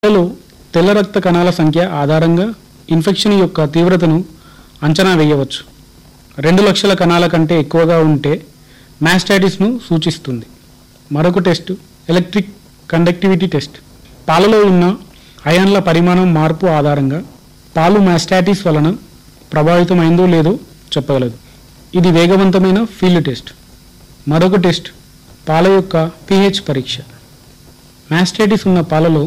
పిల్లలు తెల్ల రక్త కణాల సంఖ్య ఆధారంగా ఇన్ఫెక్షన్ యొక్క తీవ్రతను అంచనా వేయవచ్చు రెండు లక్షల కణాల కంటే ఎక్కువగా ఉంటే మ్యాస్టైటిస్ను సూచిస్తుంది మరొక టెస్ట్ ఎలక్ట్రిక్ కండక్టివిటీ టెస్ట్ పాలలో ఉన్న అయాన్ల పరిమాణం మార్పు ఆధారంగా పాలు మ్యాస్టాటిస్ వలన ప్రభావితమైందో లేదో చెప్పగలదు ఇది వేగవంతమైన ఫీల్డ్ టెస్ట్ మరొక టెస్ట్ పాల యొక్క pH పరీక్ష మ్యాస్టైటిస్ ఉన్న పాలలో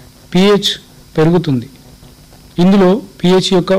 pH పెరుగుతుంది ఇందులో pH యొక్క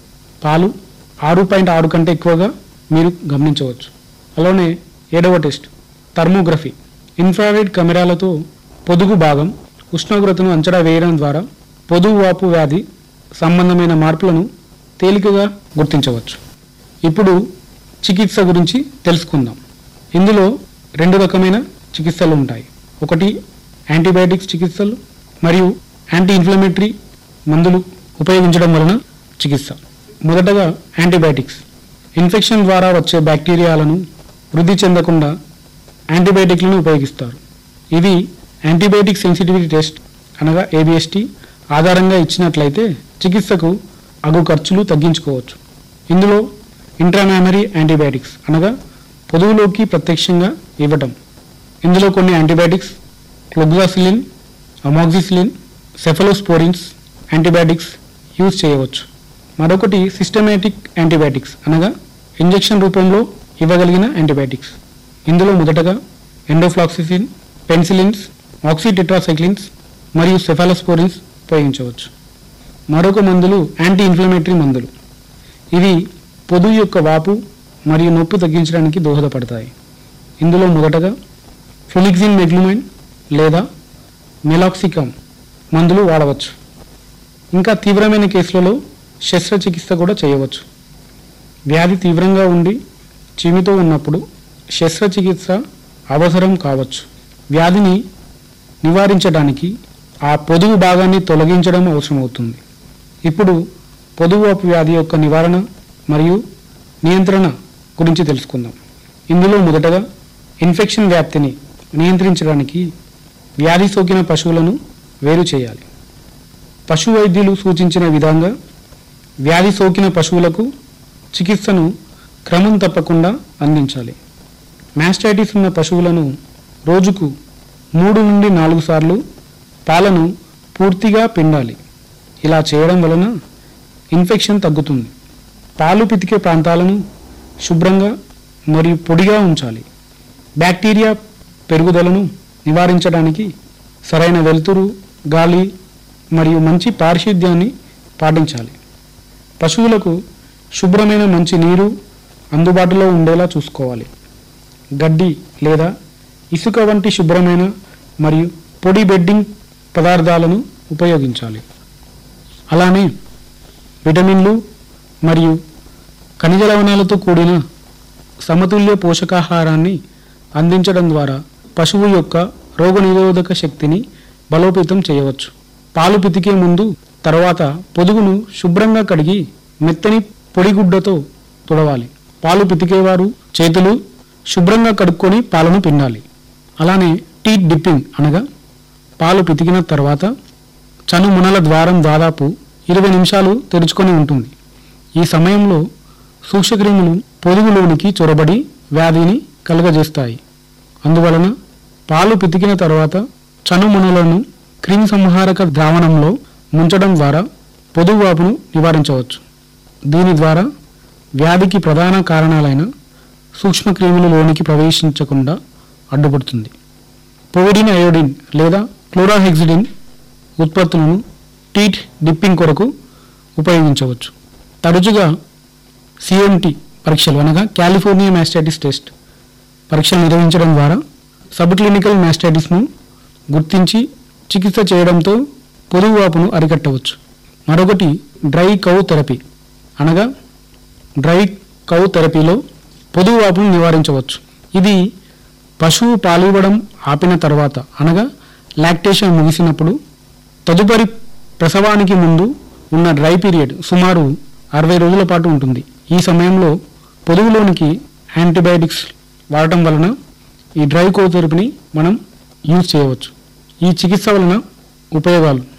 పాలు ఆరు పాయింట్ ఆరు కంటే ఎక్కువగా మీరు గమనించవచ్చు అలానే ఏడవ టెస్ట్ థర్మోగ్రఫీ ఇన్ఫ్రారెడ్ కెమెరాలతో పొదుగు భాగం ఉష్ణోగ్రతను అంచనా వేయడం ద్వారా పొదుగు వాపు వ్యాధి సంబంధమైన మార్పులను తేలికగా గుర్తించవచ్చు ఇప్పుడు చికిత్స గురించి తెలుసుకుందాం ఇందులో రెండు రకమైన చికిత్సలు ఉంటాయి ఒకటి యాంటీబయాటిక్స్ చికిత్సలు మరియు యాంటీ ఇన్ఫ్లమేటరీ మందులు ఉపయోగించడం వలన చికిత్స మొదటగా యాంటీబయాటిక్స్ ఇన్ఫెక్షన్ ద్వారా వచ్చే బ్యాక్టీరియాలను వృద్ధి చెందకుండా యాంటీబయాటిక్లను ఉపయోగిస్తారు ఇవి యాంటీబయాటిక్ సెన్సిటివిటీ టెస్ట్ అనగా ఏబిఎస్టి ఆధారంగా ఇచ్చినట్లయితే చికిత్సకు అగు ఖర్చులు తగ్గించుకోవచ్చు ఇందులో ఇంట్రానామరీ యాంటీబయాటిక్స్ అనగా పొదువులోకి ప్రత్యక్షంగా ఇవ్వటం ఇందులో కొన్ని antibiotics cloxacillin amoxicillin cephalosporins antibiotics use చేయవచ్చు మరొకటి సిస్టమేటిక్ యాంటీబయాటిక్స్ అనగా ఇంజెక్షన్ రూపంలో ఇవ్వగలిగిన యాంటీబయాటిక్స్ ఇందులో మొదటగా ఎండోఫ్లాక్సిసిన్ పెన్సిలిన్స్ ఆక్సిటెట్రాసైక్లిన్స్ మరియు సెఫాలోస్పోరిన్స్ ఉపయోగించవచ్చు మరొక మందులు యాంటీ ఇన్ఫ్లమేటరీ మందులు ఇవి పొదువు యొక్క వాపు మరియు నొప్పి తగ్గించడానికి దోహదపడతాయి ఇందులో మొదటగా ఫ్లులిక్సిన్ మెగ్లుమైన్ లేదా మెలాక్సికమ్ మందులు వాడవచ్చు ఇంకా తీవ్రమైన కేసులలో శస్త్రచికిత్స కూడా చేయవచ్చు వ్యాధి తీవ్రంగా ఉండి చీమితో ఉన్నప్పుడు శస్త్రచికిత్స అవసరం కావచ్చు వ్యాధిని నివారించడానికి ఆ పొదుగు భాగాన్ని తొలగించడం అవసరమవుతుంది ఇప్పుడు పొదుగువాపు వ్యాధి యొక్క నివారణ మరియు నియంత్రణ గురించి తెలుసుకుందాం ఇందులో మొదటగా ఇన్ఫెక్షన్ వ్యాప్తిని నియంత్రించడానికి వ్యాధి సోకిన పశువులను వేరు చేయాలి పశు వైద్యులు సూచించిన విధంగా వ్యాధి సోకిన పశువులకు చికిత్సను క్రమం తప్పకుండా అందించాలి మ్యాస్టైటిస్ ఉన్న పశువులను రోజుకు మూడు నుండి నాలుగు సార్లు పాలను పూర్తిగా పిండాలి ఇలా చేయడం వలన ఇన్ఫెక్షన్ తగ్గుతుంది పాలు పితికే ప్రాంతాలను శుభ్రంగా మరియు పొడిగా ఉంచాలి బ్యాక్టీరియా పెరుగుదలను నివారించడానికి సరైన వెలుతురు గాలి మరియు మంచి పారిశుద్ధ్యాన్ని పాటించాలి పశువులకు శుభ్రమైన మంచి నీరు అందుబాటులో ఉండేలా చూసుకోవాలి గడ్డి లేదా ఇసుక వంటి శుభ్రమైన మరియు పొడి బెడ్డింగ్ పదార్థాలను ఉపయోగించాలి అలానే విటమిన్లు మరియు ఖనిజ లవణాలతో కూడిన సమతుల్య పోషకాహారాన్ని అందించడం ద్వారా పశువు యొక్క రోగనిరోధక శక్తిని బలోపేతం చేయవచ్చు పాలు పితికే ముందు తర్వాత పొదుగును శుభ్రంగా కడిగి మెత్తని పొడిగుడ్డతో తుడవాలి పాలు పితికేవారు చేతులు శుభ్రంగా కడుక్కొని పాలను పిండాలి అలానే టీత్ డిప్పింగ్ అనగా పాలు పితికిన తర్వాత చను మునల ద్వారం దాదాపు ఇరవై నిమిషాలు తెరుచుకొని ఉంటుంది ఈ సమయంలో సూక్ష్మక్రిములు పొదుగులోనికి చొరబడి వ్యాధిని కలుగజేస్తాయి అందువలన పాలు పితికిన తర్వాత చనుమునలను క్రిమి సంహారక ద్రావణంలో ముంచడం ద్వారా పొదుగువాపును నివారించవచ్చు దీని ద్వారా వ్యాధికి ప్రధాన కారణాలైన సూక్ష్మక్రిములు లోనికి ప్రవేశించకుండా అడ్డుపడుతుంది పోడిన్ అయోడిన్ లేదా క్లోరాహెక్సిడిన్ ఉత్పత్తులను టీట్ డిప్పింగ్ కొరకు ఉపయోగించవచ్చు తరచుగా సిఎంటి పరీక్షలు అనగా కాలిఫోర్నియా మ్యాస్టైటిస్ టెస్ట్ పరీక్షలు నిర్వహించడం ద్వారా సబ్ క్లినికల్ మ్యాస్టైటిస్ను గుర్తించి చికిత్స చేయడంతో పొదుగువాపును అరికట్టవచ్చు మరొకటి డ్రై కౌ థెరపీ అనగా డ్రై కౌ థెరపీలో పొదుగువాపును నివారించవచ్చు ఇది పశువు పాలివ్వడం ఆపిన తర్వాత అనగా లాక్టేషన్ ముగిసినప్పుడు తదుపరి ప్రసవానికి ముందు ఉన్న డ్రై పీరియడ్ సుమారు అరవై రోజుల పాటు ఉంటుంది ఈ సమయంలో పొదుగులోనికి యాంటీబయాటిక్స్ వాడటం వలన ఈ డ్రై కో థెరపీని మనం యూజ్ చేయవచ్చు ఈ చికిత్స వలన ఉపయోగాలు